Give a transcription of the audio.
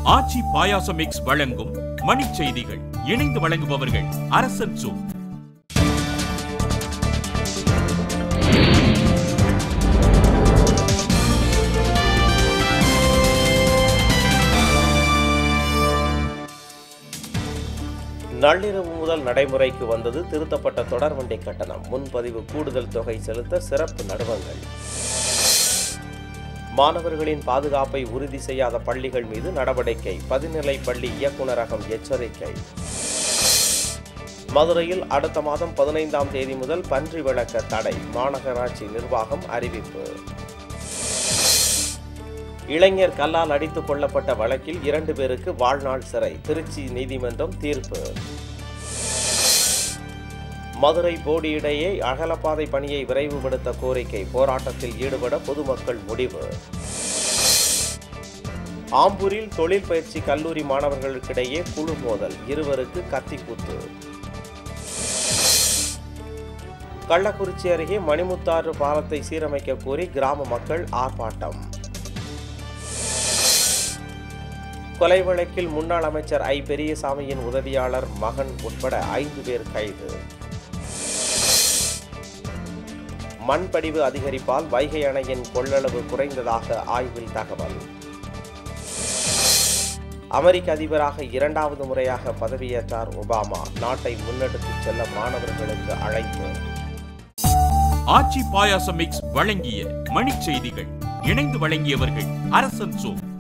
ஆச்சி பாயாசம் mix வழங்கும் மணிச் செய்திகள் இணைந்து வழங்குபவர்கள் அரசன் சூ நள்ளிரவு முதல் நடைமுறைக்கு வந்தது திருத்தப்பட்ட தொடர்வண்டி கட்டணம் முன்பதிவு கூடுதல் தொகை செலுத்த சிறப்பு நடுவங்கள் மாணவர்களின் பாதுகாப்பை உறுதி செய்யாத பள்ளிகள் மீது நடவடிக்கை பதிநிலை பள்ளி இயக்குநரகம் எச்சரிக்கை மதுரையில் அடுத்த மாதம் பதினைந்தாம் தேதி முதல் பன்றி விளக்க தடை மாநகராட்சி நிர்வாகம் அறிவிப்பு இளைஞர் கல்லால் அடித்துக் கொல்லப்பட்ட வழக்கில் இரண்டு பேருக்கு வாழ்நாள் சிறை திருச்சி நீதிமன்றம் தீர்ப்பு மதுரை போடி இடையே அகலப்பாதை பணியை விரைவுபடுத்த கோரிக்கை போராட்டத்தில் ஈடுபட பொதுமக்கள் முடிவு ஆம்பூரில் தொழில் பயிற்சி கல்லூரி மாணவர்களுக்கிடையே குழு மோதல் இருவருக்கு கத்திக்குத்து கள்ளக்குறிச்சி அருகே மணிமுத்தாறு பாலத்தை சீரமைக்க கோரி கிராம மக்கள் ஆர்ப்பாட்டம் கொலை வழக்கில் முன்னாள் அமைச்சர் ஐ பெரியசாமியின் உதவியாளர் மகன் உட்பட ஐந்து பேர் கைது மண்படிவு அதிகரிப்பால் வைகை அணையின் கொள்ளளவு குறைந்ததாக ஆய்வில் தகவல் அமெரிக்க அதிபராக இரண்டாவது முறையாக பதவியேற்றார் ஒபாமா நாட்டை முன்னெடுத்துச் செல்ல மாணவர்களுக்கு அழைப்பு ஆச்சி பாயாசம் மிக்ஸ் வழங்கிய மணிச் செய்திகள் இணைந்து வழங்கியவர்கள் அரசன் சூ